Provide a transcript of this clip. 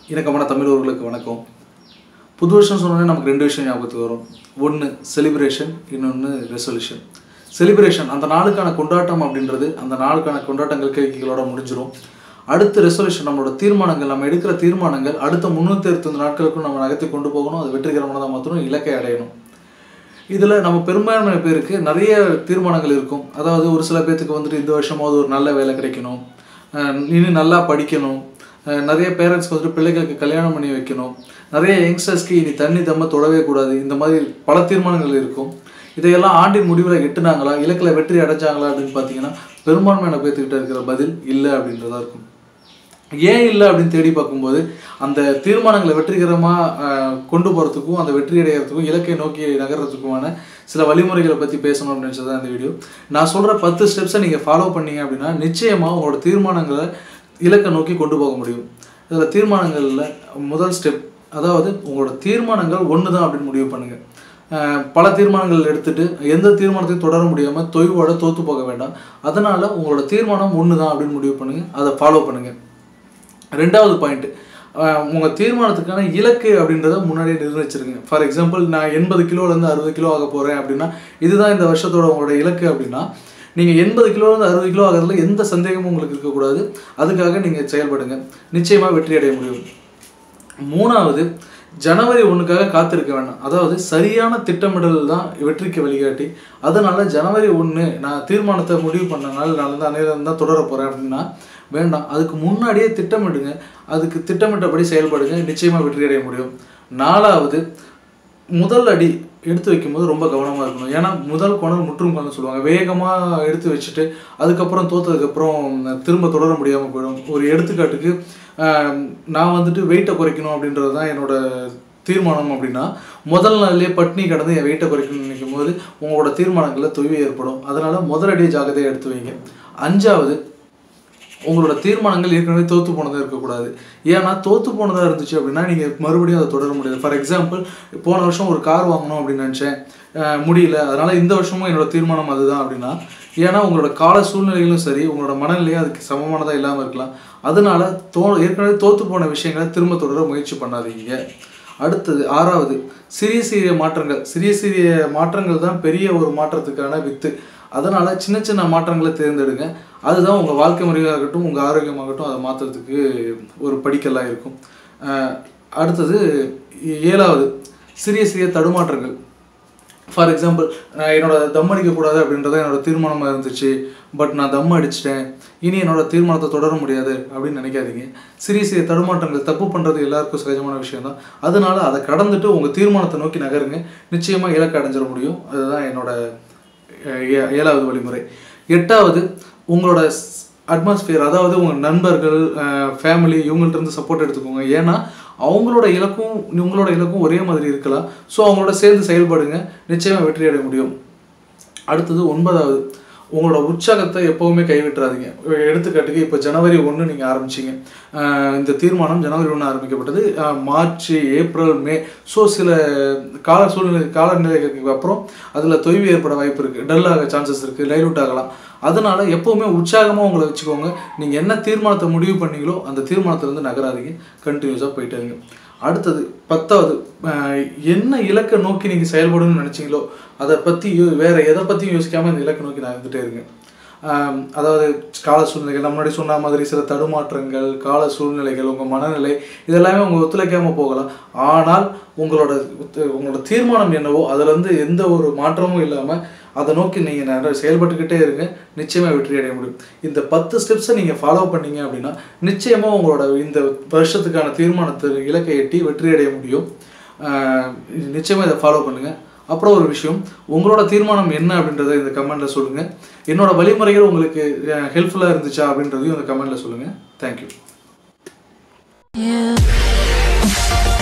இணக்கமான தமிழர்களுக்கு வணக்கம் புது வருஷம் சொன்னோன்னே நமக்கு ரெண்டு விஷயம் ஞாபகத்துக்கு வரும் ஒன்று செலிப்ரேஷன் இன்னொன்று ரெசல்யூஷன் செலிப்ரேஷன் அந்த நாளுக்கான கொண்டாட்டம் அப்படின்றது அந்த நாளுக்கான கொண்டாட்டங்கள் கேள்விகளோட முடிஞ்சிடும் அடுத்து ரெசல்யூஷன் நம்மளோட தீர்மானங்கள் நம்ம எடுக்கிற தீர்மானங்கள் அடுத்த முந்நூற்றி அறுபத்தஞ்சு நாட்களுக்கும் நம்ம நகர்த்தி கொண்டு போகணும் அது வெற்றிகரமானதாக மாற்றணும் இலக்கை அடையணும் இதில் நம்ம பெரும்பான்மையான பேருக்கு நிறைய தீர்மானங்கள் இருக்கும் அதாவது ஒரு சில பேர்த்துக்கு வந்துட்டு இந்த வருஷமாவது ஒரு நல்ல வேலை கிடைக்கணும் அஹ் இன்னும் நல்லா படிக்கணும் அஹ் நிறைய பேரண்ட்ஸ்க்கு வந்துட்டு பிள்ளைகளுக்கு கல்யாணம் பண்ணி வைக்கணும் நிறைய யங்ஸ்டர்ஸ்க்கு இனி தண்ணி தம்ம தொடவே கூடாது இந்த மாதிரி பல தீர்மானங்கள் இருக்கும் இதையெல்லாம் ஆண்டின் முடிவில் எட்டுனாங்களா இலக்கில் வெற்றி அடைஞ்சாங்களா அப்படின்னு பார்த்தீங்கன்னா பெரும்பான்மையான பேர்த்துக்கிட்ட இருக்கிற பதில் இல்லை அப்படின்றதா இருக்கும் ஏன் இல்லை அப்படின்னு தேடி பார்க்கும்போது அந்த தீர்மானங்களை வெற்றிகரமாக கொண்டு போகிறதுக்கும் அந்த வெற்றி அடைகிறதுக்கும் இலக்கை நோக்கி நகர்றதுக்குமான சில வழிமுறைகளை பற்றி பேசணும் அப்படின்னு நினச்சது தான் இந்த வீடியோ நான் சொல்கிற பத்து ஸ்டெப்ஸை நீங்கள் ஃபாலோ பண்ணீங்க அப்படின்னா நிச்சயமாக உங்களோட தீர்மானங்களை இலக்கை நோக்கி கொண்டு போக முடியும் இதில் தீர்மானங்களில் முதல் ஸ்டெப் அதாவது உங்களோட தீர்மானங்கள் ஒன்று தான் அப்படின்னு முடிவு பண்ணுங்கள் அஹ் பல தீர்மானங்கள் எடுத்துட்டு எந்த தீர்மானத்தையும் தொடர முடியாமல் தொய்வோட தோற்று போக வேண்டாம் அதனால் உங்களோட தீர்மானம் ஒன்று தான் அப்படின்னு முடிவு பண்ணுங்கள் அதை ஃபாலோ பண்ணுங்கள் ரெண்டாவது பாயிண்ட் உங்கள் தீர்மானத்துக்கான இலக்கு அப்படின்றத முன்னாடியே நிர்ணயிச்சிருங்க ஃபார் எக்ஸாம்பிள் நான் எண்பது கிலோலேருந்து அறுபது கிலோ ஆக போகிறேன் அப்படின்னா இதுதான் இந்த வருஷத்தோட உங்களோட இலக்கு அப்படின்னா நீங்கள் எண்பது கிலோலேருந்து அறுபது கிலோ ஆகிறதுல எந்த சந்தேகமும் உங்களுக்கு இருக்கக்கூடாது அதுக்காக நீங்கள் செயல்படுங்க நிச்சயமாக வெற்றி அடைய முடியும் மூணாவது ஜனவரி ஒன்றுக்காக காத்திருக்க வேண்டாம் அதாவது சரியான திட்டமிடல் தான் வெற்றிக்கு வழிகாட்டி அதனால ஜனவரி ஒன்று நான் தீர்மானத்தை முடிவு பண்ணனால நான் வந்து அநேகம் தான் தொடர போகிறேன் அப்படின்னா வேண்டாம் அதுக்கு முன்னாடியே திட்டமிடுங்க அதுக்கு திட்டமிட்டபடி செயல்படுங்க நிச்சயமாக வெற்றி அடைய முடியும் நாலாவது முதல் அடி எடுத்து வைக்கும்போது ரொம்ப கவனமாக இருக்கணும் ஏன்னா முதல் கோணல் முற்றும் கோணல் சொல்லுவாங்க வேகமாக எடுத்து வச்சுட்டு அதுக்கப்புறம் தோத்ததுக்கப்புறம் திரும்ப தொடர முடியாமல் போயிடும் ஒரு எடுத்துக்காட்டுக்கு ஆஹ், நான் வந்துட்டு வெயிட்டை குறைக்கணும் அப்படின்றது தான் என்னோட தீர்மானம் அப்படின்னா முதல் நாள்லேயே பட்னி கடந்து என் வெயிட்டை குறைக்கணும்னு நினைக்கும் போது உங்களோட தீர்மானங்களில் தொய்வு ஏற்படும் அதனால முதலடியை ஜாகிரதையாக எடுத்து வைங்க அஞ்சாவது உங்களோட தீர்மானங்கள் ஏற்கனவே தோத்து போனதாக இருக்கக்கூடாது ஏன்னா தோத்து போனதாக இருந்துச்சு அப்படின்னா நீங்கள் மறுபடியும் அதை தொடர முடியாது ஃபார் எக்ஸாம்பிள் போன வருஷம் ஒரு கார் வாங்கணும் அப்படின்னு நினச்சேன் அஹ் முடியல அதனால் இந்த வருஷமும் என்னோட தீர்மானம் அதுதான் அப்படின்னா ஏன்னா உங்களோட கால சூழ்நிலைகளும் சரி உங்களோட மனநிலையும் அதுக்கு சமமானதாக இல்லாமல் இருக்கலாம் அதனால தோ ஏற்கனவே தோத்து போன விஷயங்களை திரும்ப தொடர முயற்சி பண்ணாதீங்க அடுத்தது ஆறாவது சிறிய சிறிய மாற்றங்கள் சிறிய சிறிய மாற்றங்கள் தான் பெரிய ஒரு மாற்றத்துக்கான வித்து அதனால சின்ன சின்ன மாற்றங்களை தேர்ந்தெடுங்க அதுதான் உங்கள் வாழ்க்கை முறையாகட்டும் உங்கள் ஆரோக்கியமாகட்டும் அதை மாற்றுறதுக்கு ஒரு படிக்கல்லாக இருக்கும் அஹ் அடுத்தது ஏ- ஏழாவது சிறிய சிறிய தடுமாற்றங்கள் ஃபார் எக்ஸாம்பிள் நான் என்னோட தம் அடிக்கக்கூடாது அப்படின்றத என்னோட தீர்மானமாக இருந்துச்சு பட் நான் தம் அடிச்சிட்டேன் இனி என்னோட தீர்மானத்தை தொடர முடியாது அப்படின்னு நினைக்காதீங்க சிறிய சிறிய தடுமாற்றங்கள் தப்பு பண்ணுறது எல்லாருக்கும் சகஜமான விஷயம் தான் அதனால அதை கடந்துட்டு உங்கள் தீர்மானத்தை நோக்கி நகருங்க நிச்சயமாக இலக்கு அடைஞ்சிட முடியும் அதுதான் என்னோட அஹ், ஏ- ஏழாவது வழிமுறை எட்டாவது உங்களோட அட்மாஸ்பியர் அதாவது உங்கள் நண்பர்கள் ஃபேமிலி இவங்கள்ட்ட இருந்து சப்போர்ட் எடுத்துக்கோங்க ஏன்னா அவங்களோட இலக்கும் உங்களோட இலக்கும் ஒரே மாதிரி இருக்கலாம் ஸோ அவங்களோட சேர்ந்து செயல்படுங்க நிச்சயமாக வெற்றி அடைய முடியும் அடுத்தது ஒன்பதாவது உங்களோட உற்சாகத்தை எப்போவுமே கைவிட்டுறாதீங்க எடுத்துக்காட்டுக்கு இப்போ ஜனவரி ஒன்று நீங்கள் ஆரம்பிச்சீங்க ஆஹ் இந்த தீர்மானம் ஜனவரி ஒன்று ஆரம்பிக்கப்பட்டது ஆஹ் மார்ச் ஏப்ரல் மே ஸோ சில கால சூழ்நிலை காலநிலைகளுக்கு அப்புறம் அதில் தொய்வு ஏற்பட வாய்ப்பு இருக்குது டல் ஆக சான்சஸ் இருக்குது டைலூட் ஆகலாம் அதனால எப்போவுமே உற்சாகமாக உங்களை வச்சுக்கோங்க நீங்கள் என்ன தீர்மானத்தை முடிவு பண்ணீங்களோ அந்த தீர்மானத்திலேருந்து நகராதீங்க கண்டினியூஸாக போயிட்டு இருங்க அடுத்தது பத்தாவது ஆஹ் என்ன இலக்கை நோக்கி நீங்கள் செயல்படணும்னு நினச்சிங்களோ அதை பற்றி வேற எதை பற்றியும் யோசிக்காமல் இந்த இலக்கை நோக்கி நகர்ந்துட்டே இருங்க ஆம், அதாவது கால சூழ்நிலைகள் நம்ம முன்னாடி சொன்ன மாதிரி சில தடுமாற்றங்கள் கால சூழ்நிலைகள் உங்கள் மனநிலை இதெல்லாமே உங்கள் ஒத்துழைக்காமல் போகலாம் ஆனால் உங்களோட உத்த- உங்களோட தீர்மானம் என்னவோ அதுலேருந்து எந்த ஒரு மாற்றமும் இல்லாமல் அதை நோக்கி நீங்கள் நிறைய செயல்பட்டுக்கிட்டே இருங்க நிச்சயமாக வெற்றி அடைய முடியும் இந்த பத்து ஸ்டெப்ஸை நீங்கள் ஃபாலோ பண்ணீங்க அப்படின்னா நிச்சயமாக உங்களோட இந்த வருஷத்துக்கான தீர்மானத்தை இலக்கை எட்டி வெற்றி அடைய முடியும் ஆஹ் நிச்சயமாக இதை ஃபாலோ பண்ணுங்கள் அப்புறம் ஒரு விஷயம் உங்களோட தீர்மானம் என்ன அப்படின்றத இந்த கமெண்ட்டில் சொல்லுங்கள் என்னோட வழிமுறைகள் உங்களுக்கு ஹெல்ப்ஃபுல்லாக இருந்துச்சா அப்படின்றதையும் இந்த கமெண்ட்டில் சொல்லுங்கள் தேங்க்யூ Yeah.